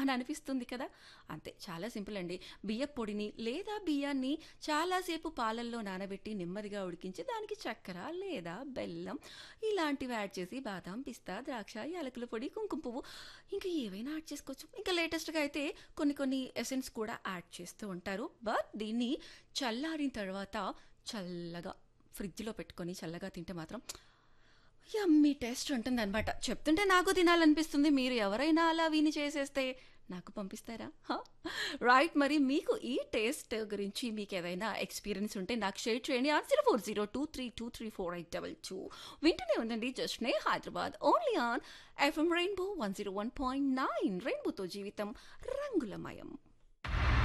అని అనిపిస్తుంది కదా అంతే చాలా సింపుల్ అండి బియ్య పొడిని లేదా బియ్యాన్ని చాలాసేపు పాలల్లో నానబెట్టి నెమ్మదిగా ఉడికించి దానికి చక్కెర లేదా బెల్లం ఇలాంటివి యాడ్ చేసి బాదాం పిస్తా ద్రాక్ష యాలకుల పొడి కుంకుమ పువ్వు ఇంకా ఏవైనా యాడ్ చేసుకోవచ్చు ఇంకా లేటెస్ట్గా అయితే కొన్ని కొన్ని ఎసెన్స్ కూడా యాడ్ చేస్తూ ఉంటారు బట్ దీన్ని చల్లారిన తర్వాత చల్లగా ఫ్రిడ్జ్లో పెట్టుకొని చల్లగా తింటే మాత్రం యమ్మీ టేస్ట్ ఉంటుంది అనమాట చెప్తుంటే నాకు తినాలనిపిస్తుంది మీరు ఎవరైనా అలా విని చేసేస్తే నాకు పంపిస్తారా రైట్ మరి మీకు ఈ టేస్ట్ గురించి మీకు ఏదైనా ఎక్స్పీరియన్స్ ఉంటే నాకు షేర్ చేయండి on zero four zero two three two three four eight double two వింటూనే ఉండండి జస్ట్నే Hyderabad only on F M rainbow one zero one point nine రెయిన్బోతో జీవితం రంగులమయం